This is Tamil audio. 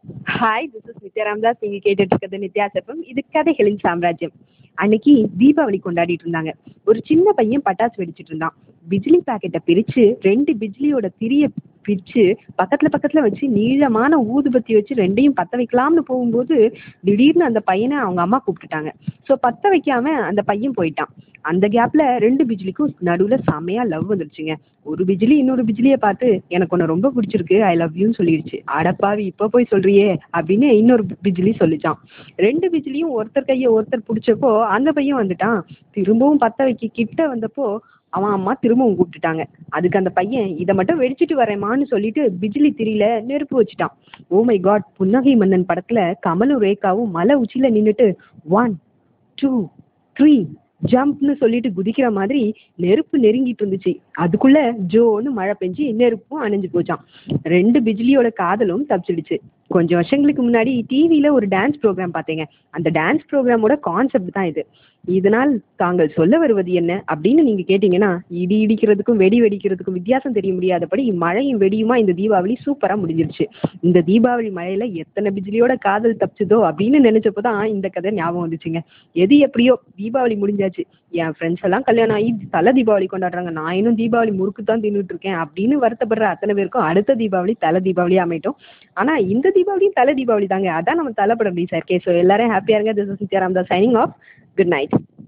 hi this is Nithya Ramdas நீங்க கேட்டுட்டு இருக்கிறது நித்யா செப்பம் இது கதைகளின் சாம்ராஜ்யம் அன்னைக்கு தீபாவளி கொண்டாடிட்டு இருந்தாங்க ஒரு சின்ன பையன் பட்டாசு வெடிச்சிட்டு இருந்தான் பிஜ்லி பாக்கெட்டை பிரிச்சு ரெண்டு பிஜ்லியோட திரிய பிரிச்சு பக்கத்துல பக்கத்துல வச்சு நீளமான ஊதுபத்தி வச்சு ரெண்டையும் பத்த வைக்கலாம்னு போகும்போது திடீர்னு அந்த பையனை அவங்க அம்மா கூப்பிட்டுட்டாங்க ஸோ பத்த வைக்காம அந்த பையன் போயிட்டான் அந்த கேப்ல ரெண்டு பிஜ்லிக்கும் நடுவுல செமையா லவ் வந்துருச்சுங்க ஒரு பிஜ்லி இன்னொரு பிஜ்லியை பார்த்து எனக்கு உன்னை ரொம்ப பிடிச்சிருக்கு ஐ லவ் யூன்னு சொல்லிடுச்சு அடப்பாவி இப்போ போய் சொல்றியே அப்படின்னு இன்னொரு பிஜ்லி சொல்லிச்சான் ரெண்டு பிஜ்லியும் ஒருத்தர் கையை ஒருத்தர் பிடிச்சப்போ அந்த பையன் வந்துட்டான் திரும்பவும் பத்த வைக்க கிட்ட வந்தப்போ அவன் அம்மா திரும்பவும் கூப்பிட்டுட்டாங்க அதுக்கு அந்த பையன் இதை மட்டும் வெடிச்சிட்டு வரேம்மான்னு சொல்லிட்டு பிஜ்லி திரியில நெருப்பு வச்சுட்டான் ஓ மை காட் புன்னகை மன்னன் படத்துல கமலும் ரேகாவும் மலை உச்சியில நின்னுட்டு ஒன் டூ த்ரீ ஜம்ப்னு சொல்லிட்டு குதிக்கிற மாதிரி நெருப்பு நெருங்கிட்டு இருந்துச்சு அதுக்குள்ள ஜோன்னு மழை பெஞ்சு நெருப்பும் அணைஞ்சு போச்சான் ரெண்டு பிஜ்லியோட காதலும் தப்பிச்சிடுச்சு கொஞ்சம் வருஷங்களுக்கு முன்னாடி டிவியில ஒரு டான்ஸ் ப்ரோக்ராம் பார்த்தேங்க அந்த டான்ஸ் ப்ரோக்ராமோட கான்செப்ட் தான் இது இதனால் தாங்கள் சொல்ல வருவது என்ன அப்படின்னு நீங்க கேட்டீங்கன்னா இடி இடிக்கிறதுக்கும் வெடி வெடிக்கிறதுக்கும் வித்தியாசம் தெரிய முடியாதபடி மழையும் வெடியுமா இந்த தீபாவளி சூப்பரா முடிஞ்சிருச்சு இந்த தீபாவளி மழையில எத்தனை பிஜ்லியோட காதல் தப்பிச்சதோ அப்படின்னு நினைச்சப்போ தான் இந்த கதை ஞாபகம் வந்துச்சுங்க எது எப்படியோ தீபாவளி முடிஞ்சாச்சு என் ஃப்ரெண்ட்ஸ் எல்லாம் கல்யாணம் ஆகி தலை தீபாவளி கொண்டாடுறாங்க நான் இன்னும் தீபாவளி முறுக்கு தான் தின்னுட்டு இருக்கேன் அப்படின்னு வருத்தப்படுற அத்தனை பேருக்கும் அடுத்த தீபாவளி தலை தீபாவளி அமையட்டும் ஆனா இந்த தீபாவளியும் தலை தீபாவளி தாங்க அதான் நம்ம தலைப்பட முடியும் சார் கே ஸோ எல்லாரும் ஹாப்பியா இருங்க this is Nithya Ramdas signing off good night